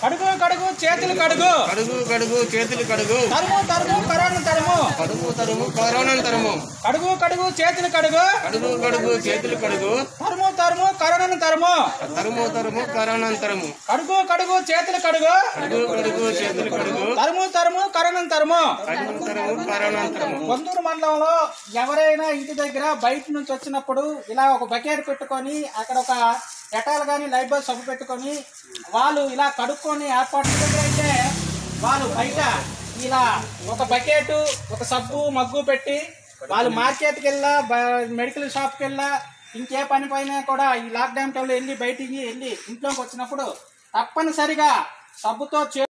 కడుగు కడుగు చేతులు కడుగు కడుగు కడుగు చేతులు కడుగు తరుము తరుము కరోనా తరుము కడుగు తరుము కరోనా తరుము కడుగు కడుగు చేతులు కడుగు కడుగు కడుగు చేతులు కడుగు తరుము తరుము కరోనాను తరుము తరుము తరుము కరోనా తరుము కడుగు కడుగు చేతులు కడుగు కడుగు కడుగు చేతులు కడుగు తరుము తరుము కరోనాను తరుము కడుగు తరుము కరోనా తరుము కొందూరు మండలంలో ఎవరైనా ఇంటి దగ్గర బయట నుంచి వచ్చినప్పుడు ఇలా ఒక బకెట్ పెట్టుకొని అక్కడ ఒక డెటాల్ కానీ లైఫ్ బాయ్ సబ్బు పెట్టుకొని వాళ్ళు ఇలా కడుక్కొని ఏర్పాటు దగ్గర అయితే వాళ్ళు బయట ఇలా ఒక బకెట్ ఒక సబ్బు మగ్గు పెట్టి వాళ్ళు మార్కెట్కి వెళ్ళా బ- మెడికల్ షాప్కి వెళ్ళా ఇంకే పని పైన కూడా ఈ లాక్డౌన్ టైంలో వెళ్ళి బయటికి వెళ్ళి ఇంట్లోకి వచ్చినప్పుడు తప్పనిసరిగా సబ్బుతో చే